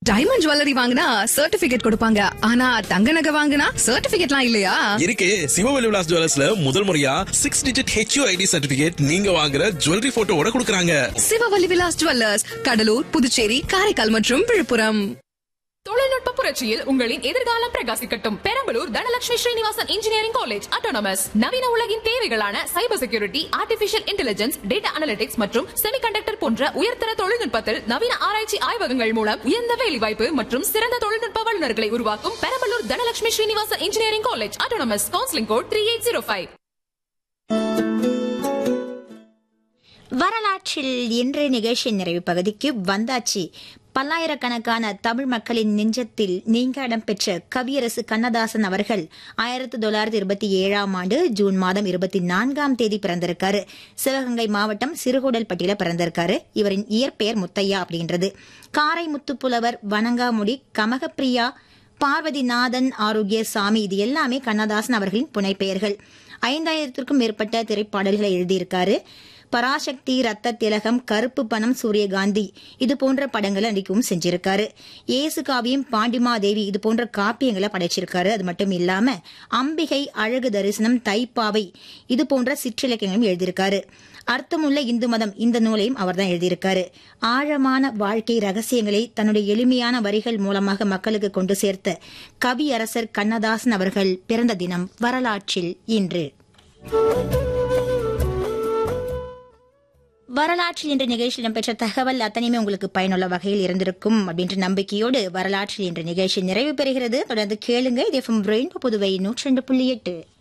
diamond jewellery வாங்கினா certificate கொடுப்பாங்க ஆனா தங்க நகை வாங்கினா சர்டிபிகேட்லாம் இல்லையா இருக்கு சிவவெளி விலாஸ் ஜுவல்லர்ஸ்ல முதல் முறையா சிக்ஸ் டிஜிட் ஹெச்யூஐடி சர்டிபிகேட் நீங்க வாங்குற ஜுவல்லரி போட்டோவோட கொடுக்கறாங்க சிவவல்லி விலாஸ் ஜுவல்லர்ஸ் கடலூர் புதுச்சேரி காரைக்கால் மற்றும் விழுப்புரம் தொழில்நுட்ப புரட்சியில் உங்களின் எதிர்காலம் பிரகாசிக்கட்டும் Perambalur Dhanalakshmi Srinivasan engineering college autonomous நவீன உலகின் தேவைகளான cyber security artificial intelligence data analytics மற்றும் செமிகண்டக்டர் போன்ற உயர்தர தொழில்நுட்பத்தில் நவீன ஆராய்ச்சி ஆய்வகங்கள் மூலம் உயர்ந்த வேலைவாய்ப்பு மற்றும் சிறந்த தொழில்நுட்ப வல்லுநர்களை உருவாக்கும் Perambalur Dhanalakshmi Srinivasan engineering college autonomous counselling code three eight zero five வரலாற்றில் இன்று நிகழ்ச்சி நிறைவு பகுதிக்கு வந்தாச்சு பல்லாயிரக்கணக்கான தமிழ் மக்களின் நெஞ்சத்தில் நீங்க இடம்பெற்ற கவியரசு கண்ணதாசன் அவர்கள் ஆயிரத்தி தொள்ளாயிரத்தி இருபத்தி ஏழாம் ஆண்டு ஜூன் மாதம் இருபத்தி நான்காம் தேதி பிறந்திருக்காரு சிவகங்கை மாவட்டம் சிறுகூடல்பட்டியில பிறந்திருக்காரு இவரின் இயற்பெயர் முத்தையா அப்படின்றது காரை முத்துப்புலவர் வணங்காமுடி கமகப்பிரியா பார்வதிநாதன் ஆரோக்கிய சாமி இது எல்லாமே கண்ணதாசன் அவர்களின் புனைப்பெயர்கள் ஐந்தாயிரத்திற்கும் மேற்பட்ட திரைப்பாடல்களை எழுதியிருக்காரு பராசக்தி ரத்த திலகம் கருப்பு பணம் சூரியகாந்தி இது போன்ற படங்களை நடிக்கவும் செஞ்சிருக்காரு இயேசு காவியம் பாண்டிமாதேவி இது போன்ற காப்பியங்களை படைச்சிருக்காரு அது மட்டும் இல்லாம அம்பிகை அழகு தரிசனம் தைப்பாவை இது போன்ற சிற்றிலக்கியங்களும் எழுதியிருக்காரு அர்த்தமுள்ள இந்து மதம் இந்த நூலையும் அவர்தான் எழுதியிருக்காரு ஆழமான வாழ்க்கை ரகசியங்களை தன்னுடைய எளிமையான வரிகள் மூலமாக மக்களுக்கு கொண்டு சேர்த்த கவியரசர் கண்ணதாசன் அவர்கள் பிறந்த தினம் வரலாற்றில் இன்று வரலாற்றில் இன்று நிகழ்ச்சியில் இடம்பெற்ற தகவல் அத்தனையுமே உங்களுக்கு பயனுள்ள வகையில் இருந்திருக்கும் அப்படின்ற நம்பிக்கையோடு வரலாற்றில் இன்று நிகழ்ச்சி நிறைவு பெறுகிறது தொடர்ந்து கேளுங்க இது எஃப்எம் ரெயின்போ புதுவை நூற்றி ரெண்டு புள்ளி எட்டு